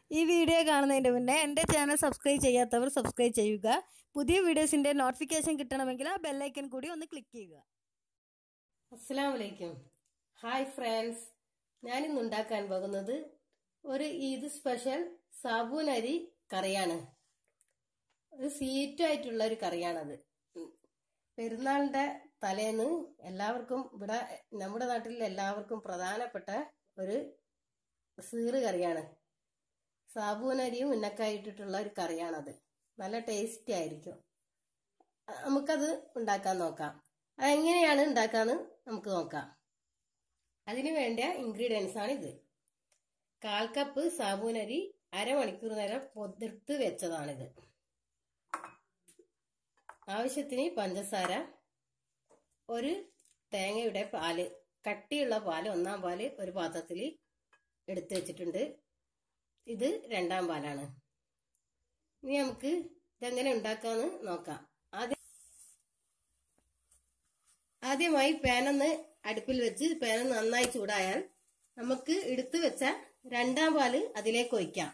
ഈ വീഡിയോ കാണുന്നതിന് മുന്നേ എൻ്റെ ചാനൽ സബ്സ്ക്രൈബ് ചെയ്യാത്തവർ സബ്സ്ക്രൈബ് ചെയ്യുക പുതിയ വീഡിയോസിൻ്റെ നോട്ടിഫിക്കേഷൻ കിട്ടണമെങ്കിൽ ആ ബെല്ലൈക്കൺ കൂടി ഒന്ന് ക്ലിക്ക് ചെയ്യുക അസ്സലാമു അലൈക്കും ഹായ് ഫ്രണ്ട്സ് ഞാനിന്ന് ഉണ്ടാക്കാൻ പോകുന്നത് ഒരു ഈദ് സ്പെഷ്യൽ സാബൂൻ അരി കറിയാണ് ഒരു സ്വീറ്റ് ആയിട്ടുള്ള ഒരു കറിയാണത് ഉം. പെരുന്നാളിന്റെ തലേന്ന് എല്ലാവർക്കും ഇവിടെ നമ്മുടെ നാട്ടിൽ എല്ലാവർക്കും പ്രധാനപ്പെട്ട ഒരു സീറ് കറിയാണ് സാബൂൻ അരിയും ഉന്നക്കായി ഇട്ടിട്ടുള്ള ഒരു കറിയാണത് നല്ല ടേസ്റ്റി ആയിരിക്കും അ- നമുക്കത് ഉണ്ടാക്കാൻ നോക്കാം അതെങ്ങനെയാണ് ഉണ്ടാക്കാന്ന് നമുക്ക് നോക്കാം അതിന് വേണ്ട ഇൻഗ്രീഡിയൻസ് ആണ് ഇത് കാൽ കപ്പ് സാബൂനരി അരമണിക്കൂർ നേരം പൊതിർത്ത് വെച്ചതാണിത് ആവശ്യത്തിന് പഞ്ചസാര ഒരു തേങ്ങയുടെ പാല് കട്ടിയുള്ള പാല് ഒന്നാം പാല് ഒരു പാത്രത്തിൽ എടുത്തു വെച്ചിട്ടുണ്ട് ഇത് രണ്ടാം പാലാണ് ഇനി നമുക്ക് ഇതെങ്ങനെ ഉണ്ടാക്കാന്ന് നോക്കാം ആദ്യം ആദ്യമായി പാനൊന്ന് അടുപ്പിൽ വെച്ച് പാൻ നന്നായി ചൂടായാൽ നമുക്ക് എടുത്തു വെച്ച രണ്ടാം പാല് അതിലേക്ക് ഒഴിക്കാം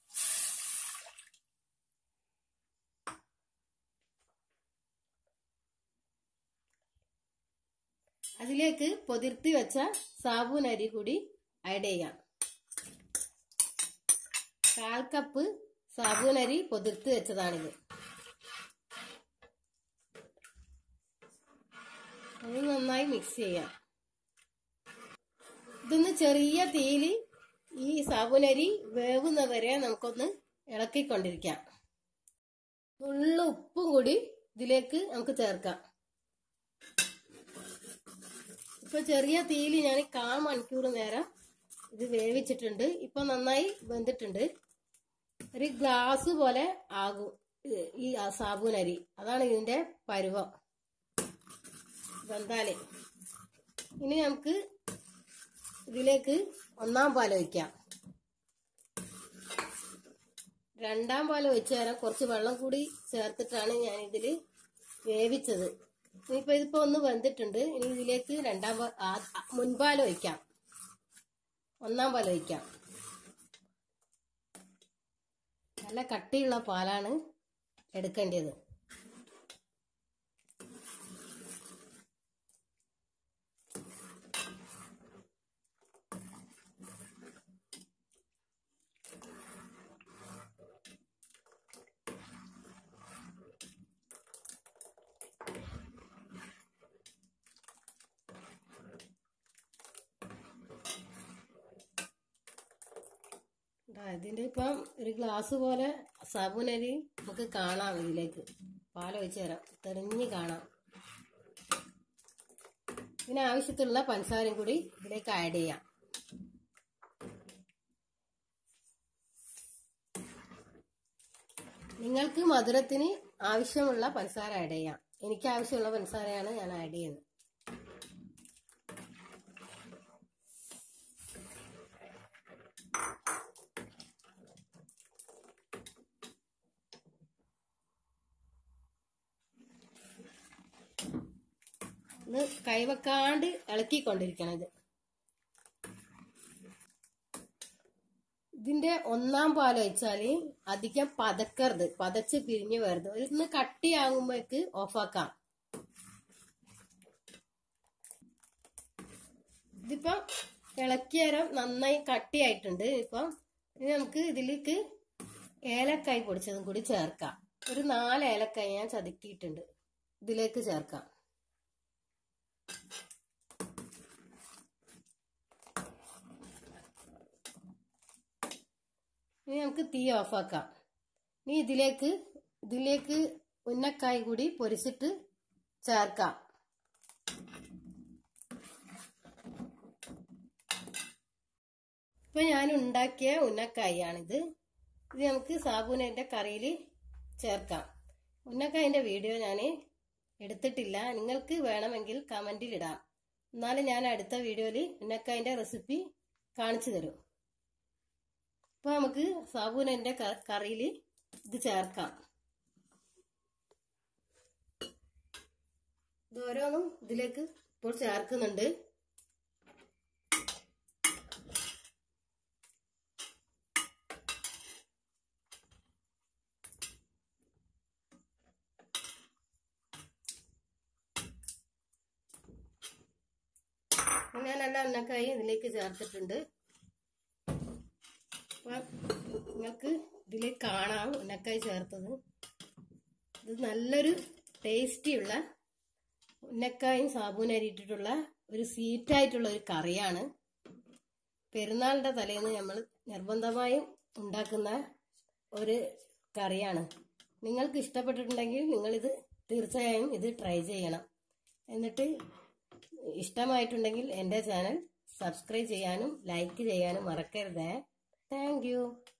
അതിലേക്ക് പൊതിർത്തി വെച്ച സാബൂൻ അരി കൂടി ആഡ് ചെയ്യാം കാൽ കപ്പ് സാബൂൻ അരി പൊതിർത്തി വെച്ചതാണിത് അത് നന്നായി മിക്സ് ചെയ്യാം ഇതൊന്ന് ചെറിയ തീയിൽ ഈ സാബുനരി വേവുന്നവരെ നമുക്കൊന്ന് ഇളക്കിക്കൊണ്ടിരിക്കാം നുള്ള ഉപ്പും കൂടി ഇതിലേക്ക് നമുക്ക് ചേർക്കാം ഇപ്പൊ ചെറിയ തീയിൽ ഞാൻ കാ മണിക്കൂർ നേരം ഇത് വേവിച്ചിട്ടുണ്ട് ഇപ്പൊ നന്നായി വെന്തിട്ടുണ്ട് ഒരു ഗ്ലാസ് പോലെ ആകും ഇത് ഈ സാബൂനരി അതാണ് ഇതിന്റെ പരുവം വെന്താല് ഇനി നമുക്ക് ഇതിലേക്ക് ഒന്നാം പാൽ ഒഴിക്കാം രണ്ടാം പാൽ ഒഴിച്ച നേരം കുറച്ച് വെള്ളം കൂടി ചേർത്തിട്ടാണ് ഞാൻ ഇതിൽ വേവിച്ചത് ഇനിയിപ്പോ ഇതിപ്പോ ഒന്ന് വെന്തിട്ടുണ്ട് ഇനി ഇതിലേക്ക് രണ്ടാം പാൽ ആ- ആ- മുൻപാൽ ഒഴിക്കാം ഒന്നാം പാൽ ഒഴിക്കാം നല്ല കട്ടിയുള്ള പാലാണ് എടുക്കേണ്ടത് ദാ ഇതിന്റെ ഇപ്പം ഒരു ഗ്ലാസ് പോലെ സാബുനരി നമുക്ക് കാണാം ഇതിലേക്ക് പാലൊഴിച്ച് തരാം തെളിഞ്ഞ് കാണാം ഇതിന് ആവശ്യത്തിലുള്ള പഞ്ചസാരയും കൂടി ഇതിലേക്ക് ആഡ് ചെയ്യാം നിങ്ങൾക്ക് മധുരത്തിന് ആവശ്യമുള്ള പഞ്ചസാര ആഡ് ചെയ്യാം എനിക്ക് ആവശ്യമുള്ള പഞ്ചസാരയാണ് ഞാൻ ആഡ് ചെയ്യുന്നത് ഇത് കൈവെക്കാണ്ട് ഇളക്കിക്കൊണ്ടിരിക്കണം ഇത് ഇതിന്റെ ഒന്നാം പാൽ വെച്ചാല് അധികം പതക്കരുത് പതച്ച് പിരിഞ്ഞു വരുത് ഒന്ന് കട്ടിയാകുമ്പോഴേക്ക് ഓഫാക്കാം ഇതിപ്പം ഇളക്കിയേരം നന്നായി കട്ടിയായിട്ടുണ്ട് ഇപ്പം ഇനി നമുക്ക് ഇതിലേക്ക് ഏലക്കായ് പൊടിച്ചതും കൂടി ചേർക്കാം ഒരു നാല് ഏലക്കായ് ഞാൻ ചതുക്കിയിട്ടുണ്ട് ഇതിലേക്ക് ചേർക്കാം ഇനി നമുക്ക് തീ ഓഫാക്കാം ഇനി ഇതിലേക്ക് ഇതിലേക്ക് ഉന്നക്കായ് കൂടി പൊരിച്ചിട്ട് ചേർക്കാം ഇപ്പൊ ഞാൻ ഉണ്ടാക്കിയ ഉന്നക്കായാണിത് ഇത് നമുക്ക് സാബുനന്റെ കറിയിൽ ചേർക്കാം ഉന്നക്കായന്റെ വീഡിയോ ഞാൻ എടുത്തിട്ടില്ല നിങ്ങൾക്ക് വേണമെങ്കിൽ കമന്റിൽ ഇടാം എന്നാലും ഞാൻ അടുത്ത വീഡിയോയിൽ ഉന്നക്കായന്റെ റെസിപ്പി കാണിച്ചു തരും ഇപ്പൊ നമുക്ക് സാബൂനന്റെ കറിയിൽ ഇത് ചേർക്കാം ഇത് ഓരോന്നും ഇതിലേക്ക് ഇപ്പോൾ ചേർക്കുന്നുണ്ട് പെരുന്നാളുടെ ഉന്നക്കായി ഇതിലേക്ക് ചേർത്തിട്ടുണ്ട് അപ്പം നിങ്ങൾക്ക് ഇതിൽ കാണാം ഉന്നക്കായി ചേർത്തത് ഇത് നല്ലൊരു ടേസ്റ്റിയുള്ള ഉന്നക്കായും സാബൂനും ഇട്ടിട്ടുള്ള ഒരു സ്വീറ്റായിട്ടുള്ള ഒരു കറിയാണ് പെരുന്നാളിൻ്റെ തലേന്ന് നമ്മൾ നിർബന്ധമായും ഉണ്ടാക്കുന്ന ഒരു കറിയാണ് നിങ്ങൾക്ക് ഇഷ്ടപ്പെട്ടിട്ടുണ്ടെങ്കിൽ നിങ്ങളിത് തീർച്ചയായും ഇത് ട്രൈ ചെയ്യണം എന്നിട്ട് ഇഷ്ടമായിട്ടുണ്ടെങ്കിൽ എൻ്റെ ചാനൽ സബ്സ്ക്രൈബ് ചെയ്യാനും ലൈക്ക് ചെയ്യാനും മറക്കരുതേ താങ്ക്